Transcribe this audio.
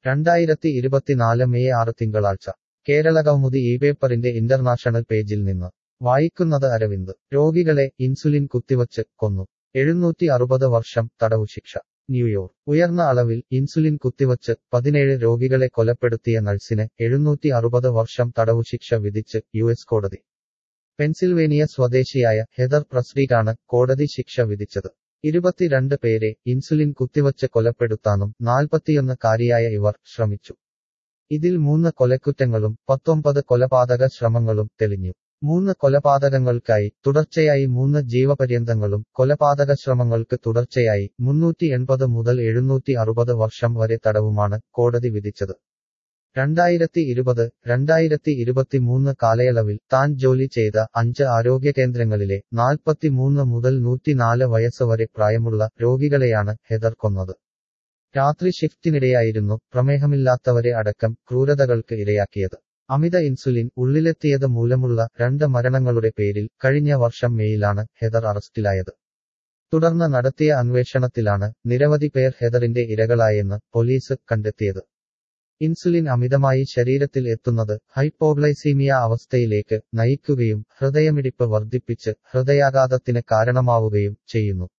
രണ്ടായിരത്തി ഇരുപത്തിനാല് മെയ് ആറ് തിങ്കളാഴ്ച കേരള കൗമുദി ഈ പേപ്പറിന്റെ ഇന്റർനാഷണൽ പേജിൽ നിന്ന് വായിക്കുന്നത് അരവിന്ദ് രോഗികളെ ഇൻസുലിൻ കുത്തിവച്ച് കൊന്നു എഴുന്നൂറ്റി അറുപത് വർഷം തടവുശിക്ഷ ന്യൂയോർക്ക് ഉയർന്ന അളവിൽ ഇൻസുലിൻ കുത്തിവച്ച് പതിനേഴ് രോഗികളെ കൊലപ്പെടുത്തിയ നഴ്സിന് എഴുന്നൂറ്റി അറുപത് വർഷം തടവുശിക്ഷ വിധിച്ച് യു എസ് കോടതി പെൻസിൽവേനിയ സ്വദേശിയായ ഹെദർ പ്രസ്രീക്കാണ് കോടതി ശിക്ഷ വിധിച്ചത് ഇരുപത്തിരണ്ട് പേരെ ഇൻസുലിൻ കുത്തിവച്ച് കൊലപ്പെടുത്താനും നാൽപ്പത്തിയൊന്ന് കാരിയായ ഇവർ ശ്രമിച്ചു ഇതിൽ മൂന്ന് കൊലക്കുറ്റങ്ങളും പത്തൊമ്പത് കൊലപാതക ശ്രമങ്ങളും തെളിഞ്ഞു മൂന്ന് കൊലപാതകങ്ങൾക്കായി തുടർച്ചയായി മൂന്ന് ജീവപര്യന്തങ്ങളും കൊലപാതക ശ്രമങ്ങൾക്ക് തുടർച്ചയായി മുന്നൂറ്റി എൺപത് മുതൽ എഴുന്നൂറ്റി അറുപത് വർഷം വരെ തടവുമാണ് കോടതി വിധിച്ചത് രണ്ടായിരത്തി ഇരുപത് രണ്ടായിരത്തി ഇരുപത്തിമൂന്ന് കാലയളവിൽ താൻ ജോലി ചെയ്ത അഞ്ച് ആരോഗ്യ കേന്ദ്രങ്ങളിലെ നാൽപ്പത്തിമൂന്ന് മുതൽ നൂറ്റിനാല് വയസ്സ് വരെ പ്രായമുള്ള രോഗികളെയാണ് ഹെദർ കൊന്നത് രാത്രി ഷിഫ്റ്റിനിടെയായിരുന്നു പ്രമേഹമില്ലാത്തവരെ അടക്കം ക്രൂരതകൾക്ക് ഇരയാക്കിയത് അമിത ഇൻസുലിൻ ഉള്ളിലെത്തിയത് മൂലമുള്ള രണ്ട് മരണങ്ങളുടെ പേരിൽ കഴിഞ്ഞ വർഷം മെയിലാണ് ഹെദർ അറസ്റ്റിലായത് തുടർന്ന് നടത്തിയ അന്വേഷണത്തിലാണ് നിരവധി പേർ ഹെദറിന്റെ ഇരകളായെന്ന് പോലീസ് കണ്ടെത്തിയത് ഇൻസുലിൻ അമിതമായി ശരീരത്തിൽ എത്തുന്നത് ഹൈപ്പോഗ്ലൈസീമിയ അവസ്ഥയിലേക്ക് നയിക്കുകയും ഹൃദയമിടിപ്പ് വർദ്ധിപ്പിച്ച് ഹൃദയാഘാതത്തിന് കാരണമാവുകയും ചെയ്യുന്നു